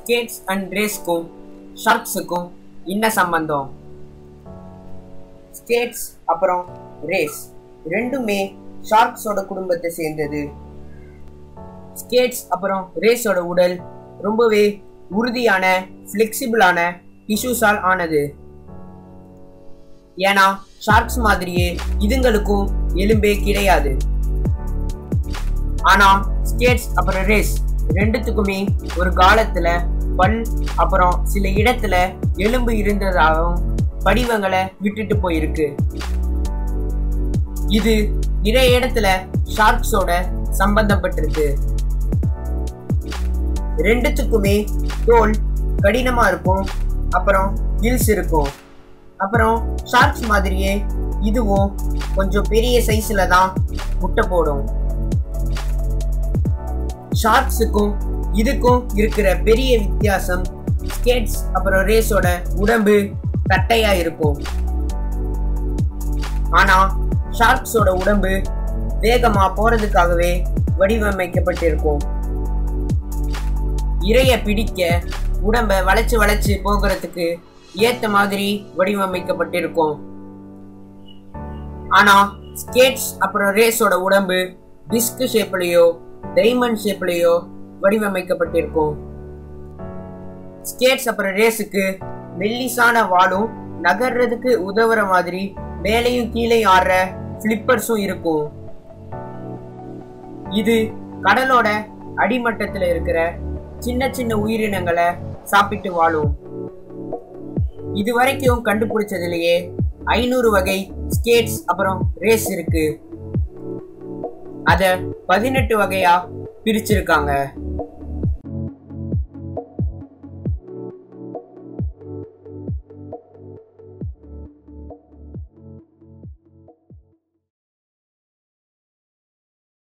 skates and ரேஸ்க்கும் ஷார்க்ஸுக்கும் என்ன சம்பந்தம் skates அப்புறம் ரேஸ் ரெண்டுமே ஷார்க்ஸோட குடும்பத்தை சேர்ந்தது ஸ்கேட்ஸ் அப்புறம் ரேஸோட உடல் ரொம்பவே உறுதியான ஃப்ளெக்சிபிளான டிஷ்யூஸால் ஆனது ஏன்னா ஷார்க்ஸ் மாதிரியே இதுங்களுக்கும் எலும்பே கிடையாது ஆனா ஸ்கேட்ஸ் அப்புறம் ரேஸ் ரெண்டுத்துக்குமே ஒரு காலத்துல பல் அப்புறம் சில இடத்துல எலும்பு இருந்ததாகவும் படிவங்களை விட்டுட்டு போயிருக்கு இது நிறைய இடத்துல ஷார்க்ஸோட சம்பந்தப்பட்டிருக்கு ரெண்டுத்துக்குமே தோல் கடினமா இருக்கும் அப்புறம் கில்ஸ் இருக்கும் அப்புறம் ஷார்க்ஸ் மாதிரியே இதுவும் கொஞ்சம் பெரிய சைஸ்ல தான் முட்டை போடும் ஷார்க்ஸுக்கும் இதுக்கும் இருக்கிற பெரிய வித்தியாசம் ஸ்கேட்ஸ் அப்புறம் ரேஸோட உடம்பு தட்டையா இருக்கும் ஆனா ஷார்க்ஸோட உடம்பு வேகமா போறதுக்காகவே வடிவமைக்கப்பட்டிருக்கும் இரைய பிடிக்க உடம்ப வளைச்சு வளைச்சு போகிறதுக்கு ஏத்த மாதிரி வடிவமைக்கப்பட்டிருக்கும் ஆனா ஸ்கேட்ஸ் அப்புறம் ரேஸோட உடம்பு டிஸ்க் ஷேப்லயோ டைமண்ட் ஷேப்லயோ வடிவமைக்கப்பட்டிருக்கும் ஸ்கேட்ஸ் அப்புறம் ரேஸுக்கு மெல்லிசான வாலும் நகர்றதுக்கு உதவுற மாதிரி மேலையும் கீழே ஆடுற ஃபிளிப்பர்ஸும் இருக்கும் இது கடலோட அடிமட்டத்துல இருக்கிற சின்ன சின்ன உயிரினங்களை சாப்பிட்டு வாழும் இது வரைக்கும் கண்டுபிடிச்சதுலயே ஐநூறு வகை ஸ்கேட்ஸ் அப்புறம் ரேஸ் இருக்கு அத பதினெட்டு வகையா பிரிச்சிருக்காங்க